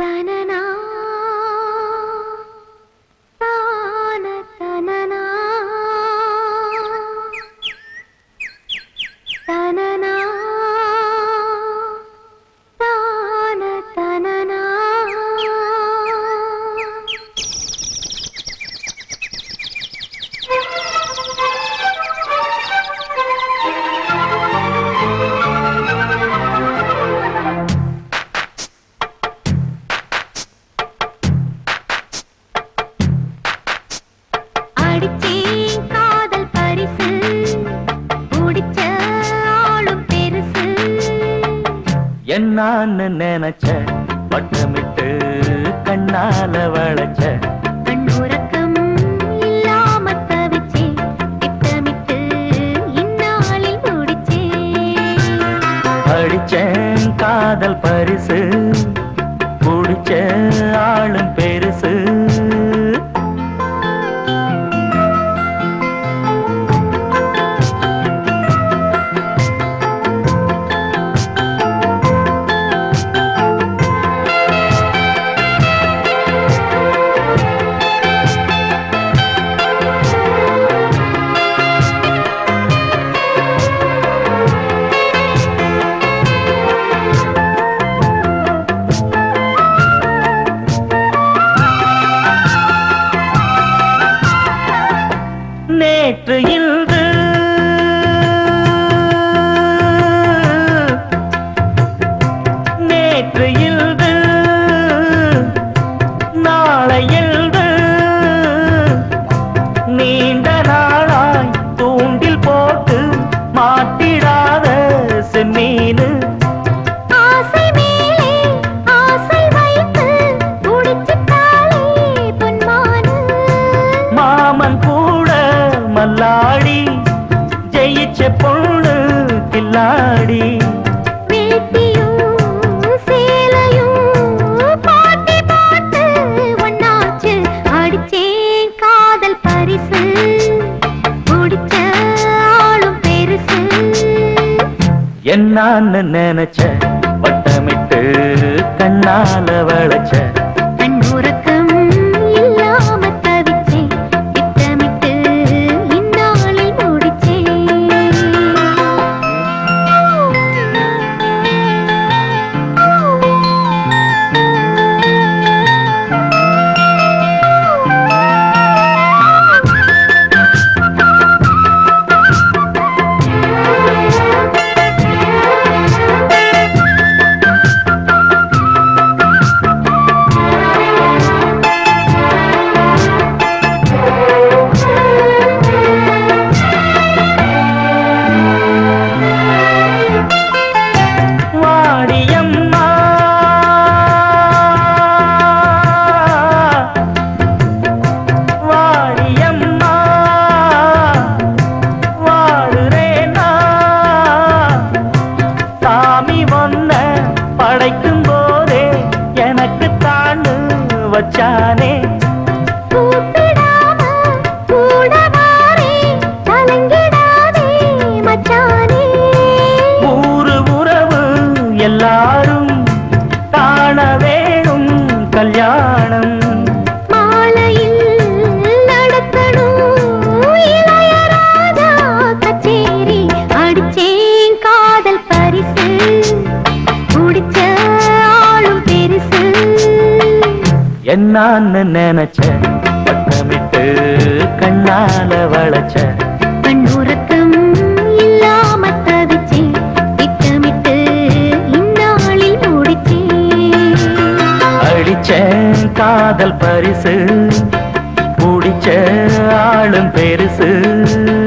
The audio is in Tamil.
தனனா தான தனனா தனனா தான தனனா அடிச்சேன் காதல் பரிசு குடிச்ச ஆளும் பெருசு என்னான்னு நினைச்ச வட்டமிட்டு கண்ணால வளைச்ச கண் உறக்கம் இல்லாம தவிச்சே திட்டமிட்டு இந்நாளில் முடிச்சே அடிச்சேன் காதல் பரிசு குடிச்ச ஆளும் பெருசு நேற்று இன்று நேற்று இன்று நாளை என்று நீண்ட நாளாய் தூண்டில் போட்டு மாட்டிடாத செம்மீனு ஆசை மேலே ஆசை வைத்து குடிச்சிட்டாலே பொன்மானு மாமன் கூட மல்லாடி ஜெயிச்ச பொண்ணு கில்லாடி வேட்டியும் சேலையும் பாட்டி போட்டு ஒன்னாச்சு அடிச்சேன் காதல் பரிசு குடிச்ச ஆளும் பெருசு என்னான்னு நினைச்ச வட்டமிட்டு கண்ணால வளைச்ச கண் உறக்கம் இல்லாம தவிச்சேன் திட்டமிட்டு இந்நாளில் வாடியம்மா வாடியம்மா வாடுறேனா சாமி ஒன்ன படைக்கும் போதே எனக்கு தாண்டு வச்சானே கூப்பிடாம கூட வாரே கலங்கிடாதே மச்சானே ஊரு உறவு எல்லாரும் காண வேணும் கல்யாணம் மாலையில் நடத்தணும் இளையராஜா கச்சேரி அடிச்சேன் காதல் பரிசு குடிச்ச ஆளும் பெருசு என்னான்னு நினைச்ச பட்டமிட்டு கண்ணால வளைச்ச கண் உறக்கம் இல்லாம தவிச்சேன் திட்டமிட்டு இந்நாளில் முடிச்சேன் அடிச்சேன் காதல் பரிசு குடிச்ச ஆளும் பெருசு